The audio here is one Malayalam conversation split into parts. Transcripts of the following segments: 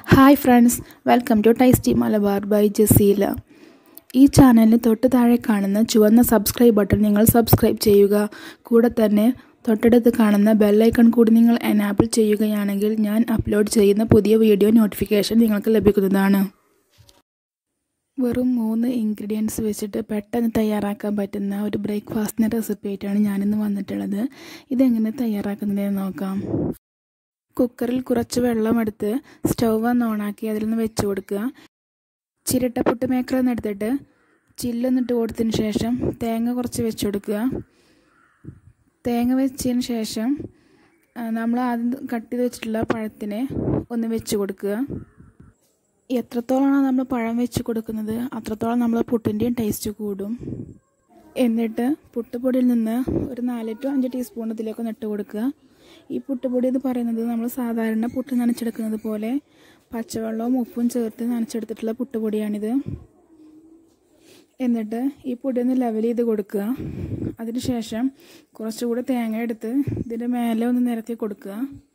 hi friends welcome to tasty Malabar by Jaseela ഈ ചാനലിന് തൊട്ട് താഴെ കാണുന്ന ചുവന്ന സബ്സ്ക്രൈബ് ബട്ടൺ നിങ്ങൾ സബ്സ്ക്രൈബ് ചെയ്യുക കൂടെ തന്നെ തൊട്ടടുത്ത് കാണുന്ന ബെല്ലൈക്കൺ കൂടി നിങ്ങൾ എനാബിൾ ചെയ്യുകയാണെങ്കിൽ ഞാൻ അപ്ലോഡ് ചെയ്യുന്ന പുതിയ വീഡിയോ നോട്ടിഫിക്കേഷൻ നിങ്ങൾക്ക് ലഭിക്കുന്നതാണ് വെറും മൂന്ന് ഇൻഗ്രീഡിയൻസ് വെച്ചിട്ട് പെട്ടെന്ന് തയ്യാറാക്കാൻ പറ്റുന്ന ഒരു ബ്രേക്ക്ഫാസ്റ്റിൻ്റെ റെസിപ്പി ആയിട്ടാണ് ഞാനിന്ന് വന്നിട്ടുള്ളത് ഇതെങ്ങനെ തയ്യാറാക്കുന്നതെന്ന് നോക്കാം കുക്കറിൽ കുറച്ച് വെള്ളമെടുത്ത് സ്റ്റൗവ് ഒന്ന് ഓണാക്കി അതിൽ നിന്ന് വെച്ച് കൊടുക്കുക ചിരട്ടപ്പുട്ട് മേക്കർ ഒന്ന് എടുത്തിട്ട് ചില്ലൊന്നിട്ട് കൊടുത്തതിന് ശേഷം തേങ്ങ കുറച്ച് വെച്ച് കൊടുക്കുക തേങ്ങ വെച്ചതിന് ശേഷം നമ്മൾ ആദ്യം കട്ട് ചെയ്ത് വെച്ചിട്ടുള്ള പഴത്തിനെ ഒന്ന് വെച്ച് കൊടുക്കുക എത്രത്തോളമാണോ നമ്മൾ പഴം വെച്ച് കൊടുക്കുന്നത് അത്രത്തോളം നമ്മൾ പുട്ടിൻ്റെയും ടേസ്റ്റ് കൂടും എന്നിട്ട് പുട്ടുപൊടിയിൽ നിന്ന് ഒരു നാല് ടു അഞ്ച് ടീസ്പൂൺ ഇതിലേക്ക് ഒന്ന് ഇട്ട് കൊടുക്കുക ഈ പുട്ടുപൊടി എന്ന് പറയുന്നത് നമ്മൾ സാധാരണ പുട്ട് നനച്ചെടുക്കുന്നത് പോലെ പച്ചവെള്ളവും ഉപ്പും ചേർത്ത് നനച്ചെടുത്തിട്ടുള്ള പുട്ടുപൊടിയാണിത് എന്നിട്ട് ഈ പൊടി ഒന്ന് ലെവൽ ചെയ്ത് കൊടുക്കുക അതിനുശേഷം കുറച്ചുകൂടി തേങ്ങ എടുത്ത് ഇതിൻ്റെ മേലെ ഒന്ന് നിരത്തി കൊടുക്കുക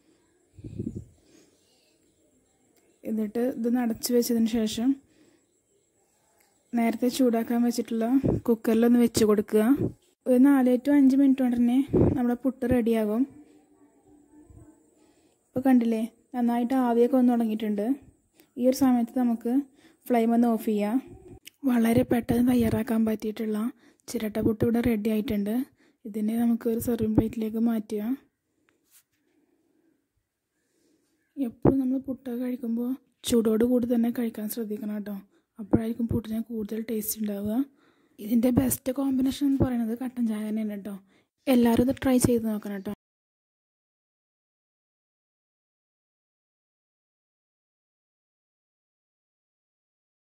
എന്നിട്ട് ഇത് നടച്ച് വെച്ചതിന് ശേഷം നേരത്തെ ചൂടാക്കാൻ വെച്ചിട്ടുള്ള കുക്കറിലൊന്ന് വെച്ച് കൊടുക്കുക ഒരു നാല് ടു അഞ്ച് മിനിറ്റ് കൊണ്ട് തന്നെ നമ്മുടെ പുട്ട് റെഡിയാകും ഇപ്പോൾ കണ്ടില്ലേ നന്നായിട്ട് ആവിയൊക്കെ വന്ന് തുടങ്ങിയിട്ടുണ്ട് ഈ ഒരു സമയത്ത് നമുക്ക് ഫ്ലെയിം ഒന്ന് ഓഫ് ചെയ്യാം വളരെ പെട്ടെന്ന് തയ്യാറാക്കാൻ പറ്റിയിട്ടുള്ള ചിരട്ട പുട്ട് ഇവിടെ റെഡി ആയിട്ടുണ്ട് ഇതിനെ നമുക്ക് ഒരു സെർവിങ് പ്ലേറ്റിലേക്ക് മാറ്റുക എപ്പോഴും നമ്മൾ പുട്ടൊക്കെ കഴിക്കുമ്പോൾ ചൂടോട് കൂടി തന്നെ കഴിക്കാൻ ശ്രദ്ധിക്കണം കേട്ടോ അപ്പോഴായിരിക്കും പുട്ടിന് കൂടുതൽ ടേസ്റ്റ് ഉണ്ടാവുക ഇതിൻ്റെ ബെസ്റ്റ് കോമ്പിനേഷൻ എന്ന് പറയുന്നത് കട്ടൻ ചായ തന്നെയാണ് കേട്ടോ എല്ലാവരും ഇത് ട്രൈ ചെയ്ത് നോക്കണം കേട്ടോ